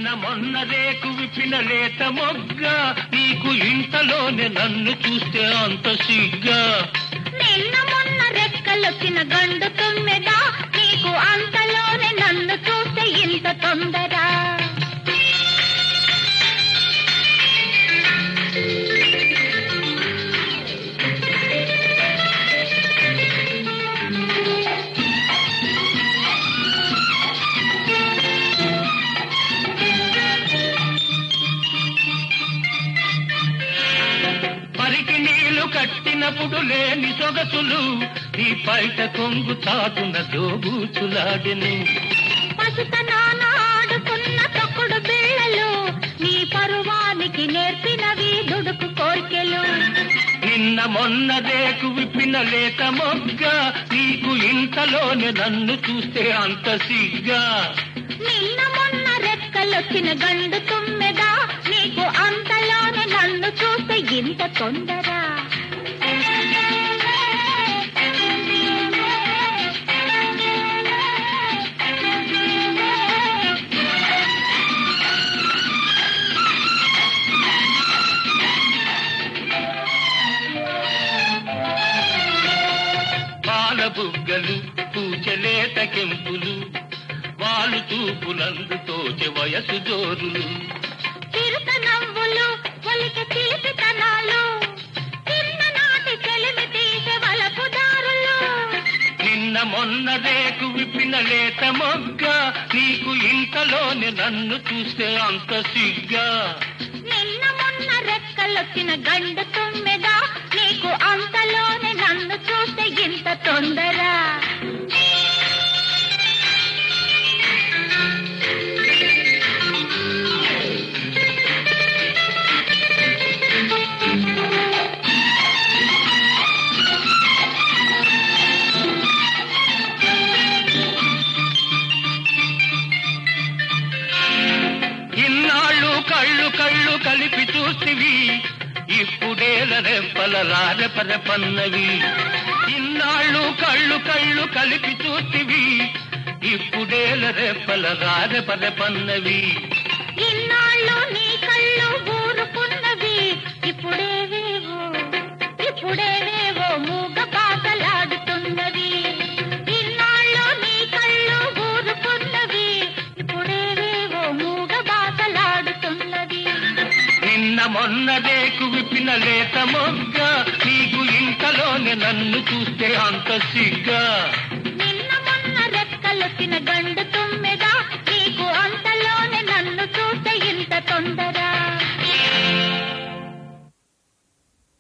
నిన్న మొన్న రేకు విప్పిన లేత మొగ్గ నీకు ఇంతలోనే నన్ను చూస్తే అంత సిగ్గా నిన్న మొన్న రెక్కలొచ్చిన గండు తుమ్మెదా నీకు అంతలోనే నన్ను చూస్తే ఇంత తొందర పరికి నీళ్లు కట్టినప్పుడు లేని సొగసులు నీ బయట కొంగు చాటున దోబూచులాడెను పసుతనాన ఆడుకున్న తొక్కుడు బిళ్ళలు నీ పరువానికి నేర్పినవి దుడుకు కోర్కెలు నిన్న మొన్న రేకు విప్పిన లేత మొగ్గ నీకు ఇంతలోనే నన్ను చూస్తే అంత సిగ్గా నిన్న మొన్న రెక్కలొచ్చిన గండు తుమ్మెదా నీకు అంతలోనే నన్ను చూస్తే ఇంత తొందర పాల బుగ్గలు పూచలేత కెంపులు వాలు చూపులందు తోచె వయసు జోరులు చిరుత నవ్వులు ఒలిక చిలిపితనాలు చిన్ననాటి చెలిమి తీసే వలపు దారులు నిన్న మొన్న రేకు విప్పిన లేత మొగ్గ నీకు ఇంతలోనే నన్ను చూస్తే అంత సిగ్గా నిన్న మొన్న రెక్కలొచ్చిన గండు తుమ్మెదా నీకు అంతలోనే నన్ను చూస్తే ఇంత తొందర ఇన్నాళ్ళు కళ్ళు కళ్ళు కలిపి చూసివి ఇప్పుడేల రెప్పల రారెపరెపన్నవి ఇన్నాళ్ళు కళ్ళు కళ్ళు కలిపి చూసివి ఇప్పుడేల రెప్పల రారెపరెపన్నవి ఇన్నాళ్ళు నీ కళ్ళు ఊరుకున్నవి ఇప్పుడేవేవో ఇప్పుడేవేవో మూగ పాటలాడుతున్నవి ఇన్నాళ్ళు నీ కళ్ళు ఊరుకున్నవి ఇప్పుడేవేవో మూగ బాటలాడుతున్నవి నిన్న మొన్న రేకు విప్పిన లేత మొగ్గ నీకు ఇంతలోనే నన్ను చూస్తే అంత సిగ్గా